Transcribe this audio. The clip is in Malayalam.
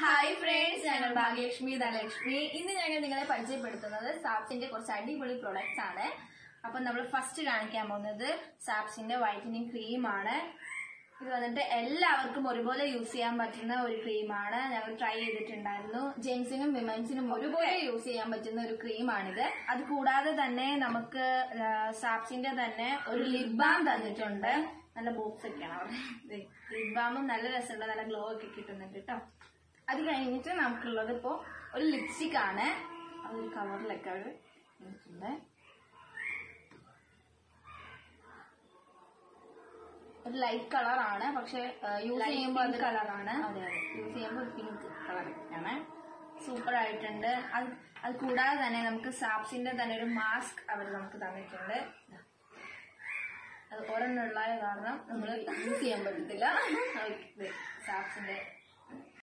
ഹായ് ഫ്രണ്ട്സ് ഞങ്ങൾ ഭാഗ്യലക്ഷ്മി ധനലക്ഷ്മി ഇന്ന് ഞങ്ങൾ നിങ്ങളെ പരിചയപ്പെടുത്തുന്നത് സാപ്സിന്റെ കുറച്ച് അടിപൊളി പ്രൊഡക്ട്സ് ആണ് അപ്പൊ നമ്മൾ ഫസ്റ്റ് കാണിക്കാൻ പോകുന്നത് സാപ്സിന്റെ വൈറ്റനിങ് ക്രീം ആണ് ഇത് വന്നിട്ട് എല്ലാവർക്കും ഒരുപോലെ യൂസ് ചെയ്യാൻ പറ്റുന്ന ഒരു ക്രീമാണ് ഞങ്ങൾ ട്രൈ ചെയ്തിട്ടുണ്ടായിരുന്നു ജെൻസിനും വിമൻസിനും ഒരുപോലെ യൂസ് ചെയ്യാൻ പറ്റുന്ന ഒരു ക്രീമാണിത് അത് കൂടാതെ തന്നെ നമുക്ക് ആ, സാപ്സിന്റെ തന്നെ ഒരു ലിപ് ബാം തന്നിട്ടുണ്ട് നല്ല ബോക്സ് ഒക്കെയാണ് അവിടെ ലിപ് ബാമും നല്ല രസമുള്ള നല്ല ഗ്ലോ ഒക്കെ കിട്ടുന്നുണ്ട് കേട്ടോ അത് കഴിഞ്ഞിട്ട് നമുക്കുള്ളത് ഇപ്പോ ഒരു ലിപ്സ്റ്റിക് ആണ് അതൊരു കവറിലൊക്കെ അവർ ഇട്ടിട്ടുണ്ട് ഒരു ലൈറ്റ് കളറാണ് പക്ഷെ യൂസ് ചെയ്യുമ്പോൾ അത് കളറാണ് അതെ അതെ യൂസ് ചെയ്യുമ്പോൾ പിങ്ക് കളറൊക്കെയാണ് സൂപ്പർ ആയിട്ടുണ്ട് അത് അത് കൂടാതെ തന്നെ നമുക്ക് സാപ്സിന്റെ തന്നെ ഒരു മാസ്ക് അവർ നമുക്ക് തന്നിട്ടുണ്ട് ദാ. അത് ഒരെണ്ണമുള്ള കാരണം നമ്മൾ യൂസ് ചെയ്യാൻ പറ്റത്തില്ല സാപ്സിന്റെ